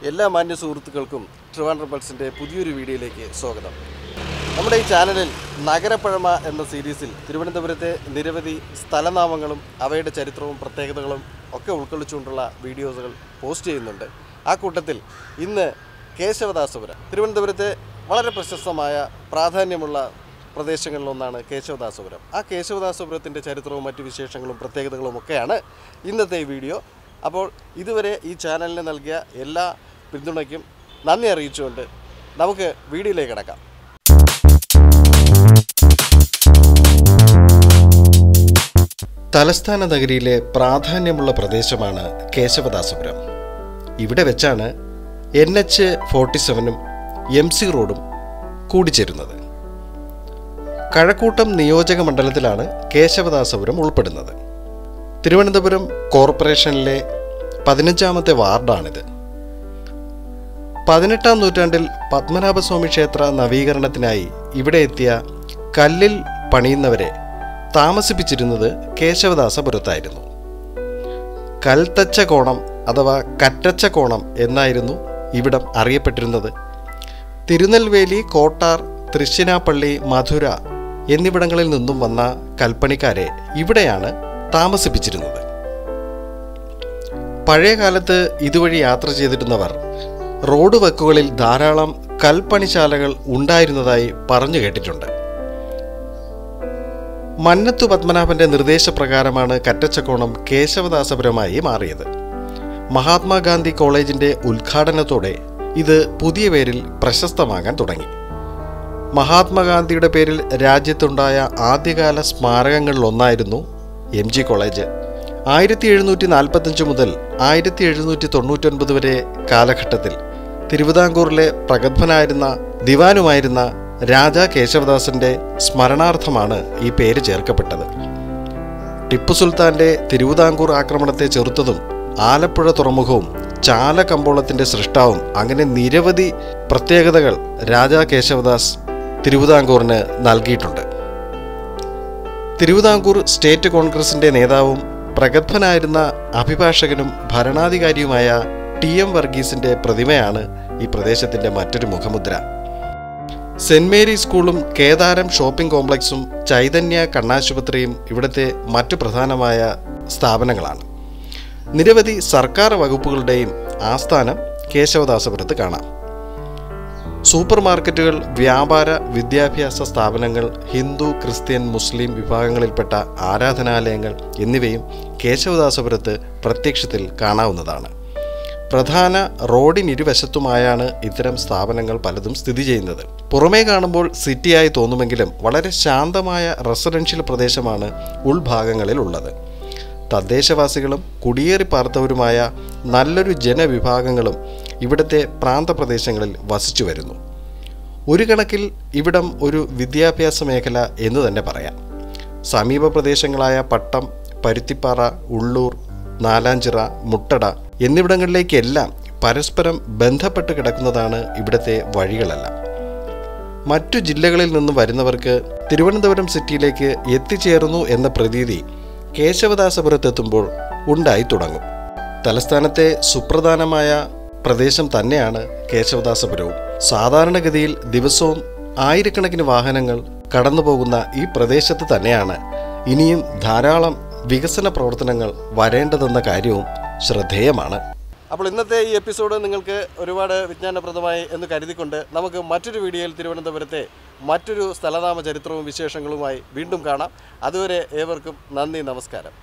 എല്ലാ മാന്യ സുഹൃത്തുക്കൾക്കും ട്രിവാൻഡ്രം പൾസിൻ്റെ പുതിയൊരു വീഡിയോയിലേക്ക് സ്വാഗതം നമ്മുടെ ഈ ചാനലിൽ നഗരപ്പഴമ എന്ന സീരീസിൽ തിരുവനന്തപുരത്തെ നിരവധി സ്ഥലനാമങ്ങളും അവയുടെ ചരിത്രവും പ്രത്യേകതകളും ഒക്കെ ഉൾക്കൊള്ളിച്ചുകൊണ്ടുള്ള വീഡിയോസുകൾ പോസ്റ്റ് ചെയ്യുന്നുണ്ട് ആ കൂട്ടത്തിൽ ഇന്ന് കേശവദാസപുരം തിരുവനന്തപുരത്തെ വളരെ പ്രശസ്തമായ പ്രാധാന്യമുള്ള പ്രദേശങ്ങളിലൊന്നാണ് കേശവദാസപുരം ആ കേശവദാസപുരത്തിൻ്റെ ചരിത്രവും മറ്റു വിശേഷങ്ങളും പ്രത്യേകതകളും ഒക്കെയാണ് ഇന്നത്തെ ഈ വീഡിയോ അപ്പോൾ ഇതുവരെ ഈ ചാനലിന് നൽകിയ എല്ലാ പിന്തുണയ്ക്കും നന്ദി അറിയിച്ചുകൊണ്ട് നമുക്ക് വീഡിയോയിലേക്ക് കിടക്കാം തലസ്ഥാന നഗരിയിലെ പ്രാധാന്യമുള്ള പ്രദേശമാണ് കേശവദാസപുരം ഇവിടെ വെച്ചാണ് എൻ എച്ച് ഫോർട്ടി സെവനും എം സി റോഡും കൂടിച്ചേരുന്നത് കഴക്കൂട്ടം നിയോജക മണ്ഡലത്തിലാണ് കേശവദാസപുരം ഉൾപ്പെടുന്നത് തിരുവനന്തപുരം കോർപ്പറേഷനിലെ പതിനഞ്ചാമത്തെ വാർഡാണിത് പതിനെട്ടാം നൂറ്റാണ്ടിൽ പത്മനാഭസ്വാമി ക്ഷേത്ര നവീകരണത്തിനായി ഇവിടെ എത്തിയ കല്ലിൽ പണിയുന്നവരെ താമസിപ്പിച്ചിരുന്നത് കേശവദാസപുരത്തായിരുന്നു കൽത്തച്ച കോണം അഥവാ കറ്റച്ച കോണം എന്നായിരുന്നു ഇവിടം അറിയപ്പെട്ടിരുന്നത് തിരുനെൽവേലി കോട്ടാർ തൃശ്ശിനാപ്പള്ളി മധുര എന്നിവിടങ്ങളിൽ നിന്നും വന്ന കൽപ്പണിക്കാരെ ഇവിടെയാണ് താമസിപ്പിച്ചിരുന്നത് പഴയ കാലത്ത് ഇതുവഴി യാത്ര ചെയ്തിരുന്നവർ റോഡ് വക്കുകളിൽ ധാരാളം കൽപ്പണിശാലകൾ ഉണ്ടായിരുന്നതായി പറഞ്ഞു കേട്ടിട്ടുണ്ട് മന്നത്തു പത്മനാഭന്റെ നിർദ്ദേശപ്രകാരമാണ് കറ്റച്ചക്കോണം കേശവദാസപുരമായി മാറിയത് മഹാത്മാഗാന്ധി കോളേജിന്റെ ഉദ്ഘാടനത്തോടെ ഇത് പുതിയ പേരിൽ പ്രശസ്തമാകാൻ തുടങ്ങി മഹാത്മാഗാന്ധിയുടെ പേരിൽ രാജ്യത്തുണ്ടായ ആദ്യകാല സ്മാരകങ്ങളിലൊന്നായിരുന്നു എം ജി കോളേജ് ആയിരത്തി എഴുന്നൂറ്റി നാൽപ്പത്തഞ്ച് മുതൽ ആയിരത്തി എഴുന്നൂറ്റി തൊണ്ണൂറ്റൊൻപത് വരെ കാലഘട്ടത്തിൽ തിരുവിതാംകൂറിലെ പ്രഗത്ഭനായിരുന്ന ദിവാനുമായിരുന്ന രാജാ കേശവദാസന്റെ സ്മരണാർത്ഥമാണ് ഈ പേര് ചേർക്കപ്പെട്ടത് ടിപ്പു സുൽത്താന്റെ തിരുവിതാംകൂർ ആക്രമണത്തെ ചെറുത്തതും ആലപ്പുഴ തുറമുഖവും ചാല കമ്പോളത്തിന്റെ സൃഷ്ടാവും അങ്ങനെ നിരവധി പ്രത്യേകതകൾ രാജാ കേശവദാസ് തിരുവിതാംകൂറിന് നൽകിയിട്ടുണ്ട് തിരുവിതാംകൂർ സ്റ്റേറ്റ് കോൺഗ്രസിന്റെ നേതാവും പ്രഗത്ഭനായിരുന്ന അഭിഭാഷകനും ഭരണാധികാരിയുമായ ടി എം വർഗീസിന്റെ പ്രതിമയാണ് ഈ പ്രദേശത്തിന്റെ മറ്റൊരു മുഖമുദ്ര സെന്റ് മേരി സ്കൂളും കേദാരം ഷോപ്പിംഗ് കോംപ്ലക്സും ചൈതന്യ കണ്ണാശുപത്രിയും ഇവിടുത്തെ മറ്റു പ്രധാനമായ സ്ഥാപനങ്ങളാണ് നിരവധി സർക്കാർ വകുപ്പുകളുടെയും ആസ്ഥാനം കേശവദാസപുരത്ത് കാണാം സൂപ്പർ മാർക്കറ്റുകൾ വ്യാപാര വിദ്യാഭ്യാസ സ്ഥാപനങ്ങൾ ഹിന്ദു ക്രിസ്ത്യൻ മുസ്ലിം വിഭാഗങ്ങളിൽപ്പെട്ട ആരാധനാലയങ്ങൾ എന്നിവയും കേശവദാസപുരത്ത് പ്രത്യക്ഷത്തിൽ കാണാവുന്നതാണ് പ്രധാന റോഡിനിരുവശത്തുമായാണ് ഇത്തരം സ്ഥാപനങ്ങൾ പലതും സ്ഥിതി ചെയ്യുന്നത് പുറമേ കാണുമ്പോൾ സിറ്റിയായി തോന്നുമെങ്കിലും വളരെ ശാന്തമായ റെസിഡൻഷ്യൽ പ്രദേശമാണ് ഉൾഭാഗങ്ങളിൽ ഉള്ളത് തദ്ദേശവാസികളും കുടിയേറി പാർത്തവരുമായ നല്ലൊരു ജനവിഭാഗങ്ങളും ഇവിടുത്തെ പ്രാന്തപ്രദേശങ്ങളിൽ വസിച്ചു വരുന്നു ഒരു കണക്കിൽ ഇവിടം ഒരു വിദ്യാഭ്യാസ മേഖല എന്ന് തന്നെ പറയാം സമീപ പ്രദേശങ്ങളായ പട്ടം പരുത്തിപ്പാറ ഉള്ളൂർ നാലാഞ്ചിറ മുട്ടട എന്നിവിടങ്ങളിലേക്കെല്ലാം പരസ്പരം ബന്ധപ്പെട്ട് കിടക്കുന്നതാണ് ഇവിടുത്തെ വഴികളെല്ലാം മറ്റു ജില്ലകളിൽ നിന്ന് വരുന്നവർക്ക് തിരുവനന്തപുരം സിറ്റിയിലേക്ക് എത്തിച്ചേർന്നു എന്ന പ്രതീതി കേശവദാസപുരത്തെത്തുമ്പോൾ ഉണ്ടായി തുടങ്ങും തലസ്ഥാനത്തെ സുപ്രധാനമായ പ്രദേശം തന്നെയാണ് കേശവദാസപുരവും സാധാരണഗതിയിൽ ദിവസവും ആയിരക്കണക്കിന് വാഹനങ്ങൾ കടന്നുപോകുന്ന ഈ പ്രദേശത്ത് തന്നെയാണ് ഇനിയും ധാരാളം വികസന പ്രവർത്തനങ്ങൾ വരേണ്ടതെന്ന കാര്യവും ശ്രദ്ധേയമാണ് അപ്പോൾ ഇന്നത്തെ ഈ എപ്പിസോഡ് നിങ്ങൾക്ക് ഒരുപാട് വിജ്ഞാനപ്രദമായി എന്ന് കരുതിക്കൊണ്ട് നമുക്ക് മറ്റൊരു വീഡിയോയിൽ തിരുവനന്തപുരത്തെ മറ്റൊരു സ്ഥലനാമ ചരിത്രവും വിശേഷങ്ങളുമായി വീണ്ടും കാണാം അതുവരെ ഏവർക്കും നന്ദി നമസ്കാരം